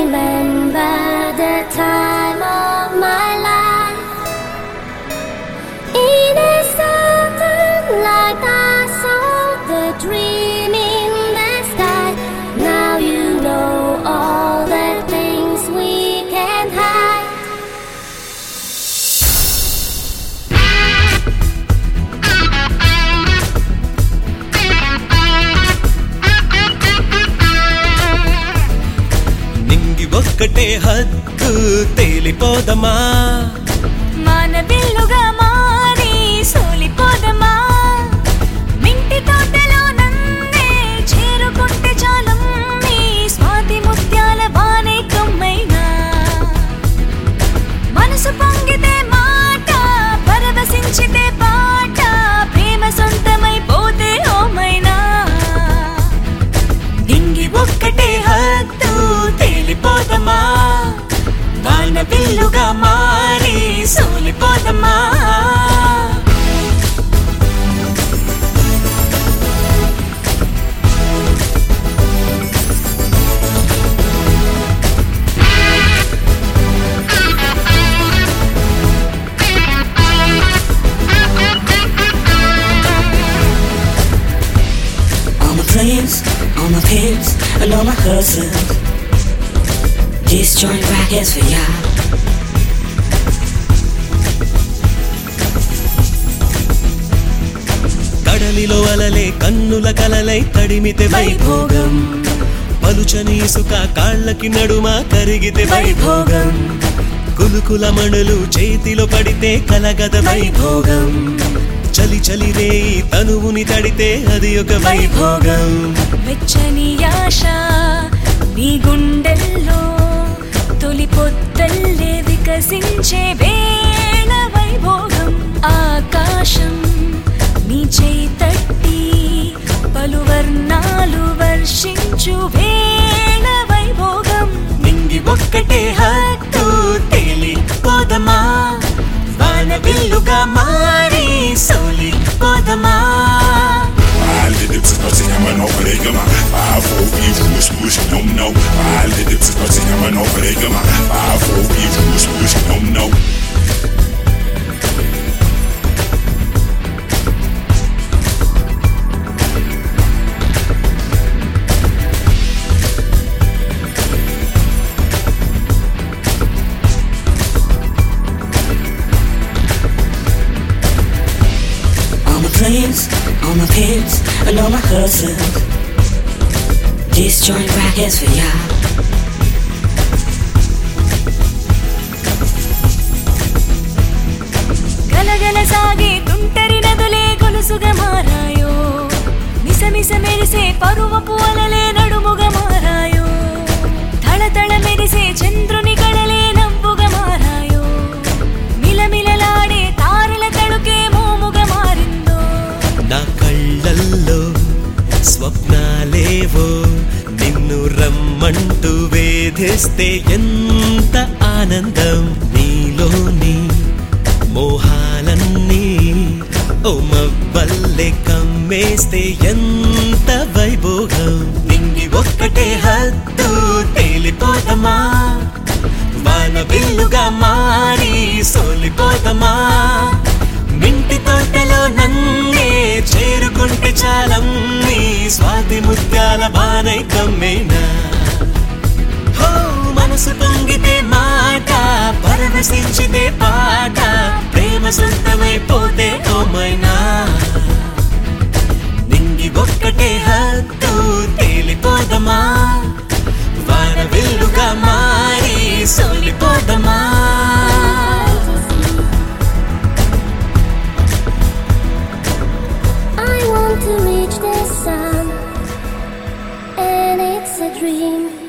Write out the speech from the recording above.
remember the time of my life. In a certain light, I saw the dream in the sky. Now you know all the things we can hide. నింగి ఒక్కటే హద్దు తేలిపోదమా మన బిల్లుగా మారి సోలిపోదమా మింటి తోటలో నన్నే చేరుకుంటే చాలమ్మి స్వాతి ముత్యాల బానే కమ్మైనా మనసు పొంగితే మాట పరవశించితే పాట ప్రేమ సొంతమైపోతే ఓమైనా నింగి ఒక్కటే హద్దు తేలిపోదమా వాన బిల్లుగా మారి సోలిపోదమా All my plans, all my pants, and all my hustles. This joint rock is for y'all. కడలిలో అలలే కన్నుల కలలై తడిమితే వైభోగం పలుచని ఇసుక కాళ్ళకి నడుమ కరిగితే వైభోగం కులుకుల మణులు చేతిలో పడితే కలగద వైభోగం చలి చలి రేయి తనువుని తడితే అది ఒక వైభోగం వెచ్చని ఆశ నీ గుండెల్లో తొలి పొద్దల్లే వికసించే వేళ వైభోగం ఆకాశం నీ చేయి తట్టి పలువర్ణాలు వర్షించు వేళ వైభోగం నింగి ఒక్కటే హద్దు తేలిపోదమా వాన బిల్లుగా మారి సోలిపోదమా Alle det til godt tænker man over det ikke mig Bare få vi hus, hus, num, no Alle det til godt tænker man over det ikke mig Bare få vi hus, hus, num, no All my plans, all my pants, and all my hustles. This joint rock is for y'all. గలగల సాగే తుంటరి నదులే గొలుసుగా మారాయో మిసమిస మెరిసే పరువపు అలలే నడుముగా మారాయో తళతళ మెరిసే చంద్రుని కళలే నవ్వుగా మారాయో మిలమిలలాడే తారల తడుకే మోముగా మారిందో నా కళ్ళల్లో స్వప్నాలేవో నిన్ను రమ్మంటూ వేధిస్తే ఎంత ఆనందం నీలోని మోహాలన్నీ ఓ మవ్వల్లే కమ్మేస్తే ఎంత వైభోగం నింగి ఒక్కటే హద్దు తేలిపోదమా వాన బిల్లుగా మారి సోలిపోదమా మింటి తోటలో నన్నే చేరుకుంటే చాలమ్మి స్వాతి ముత్యాల బానై కమ్మేనా హో మనసు పొంగితే మాట పరవశించితే పాట ప్రేమ సొంతమైపోతే ఓమైనా నింగి ఒక్కటే హద్దు తేలిపోదమా వాన విల్లుగా మారి సోలిపోదమా I want to reach the sun, and it's a dream.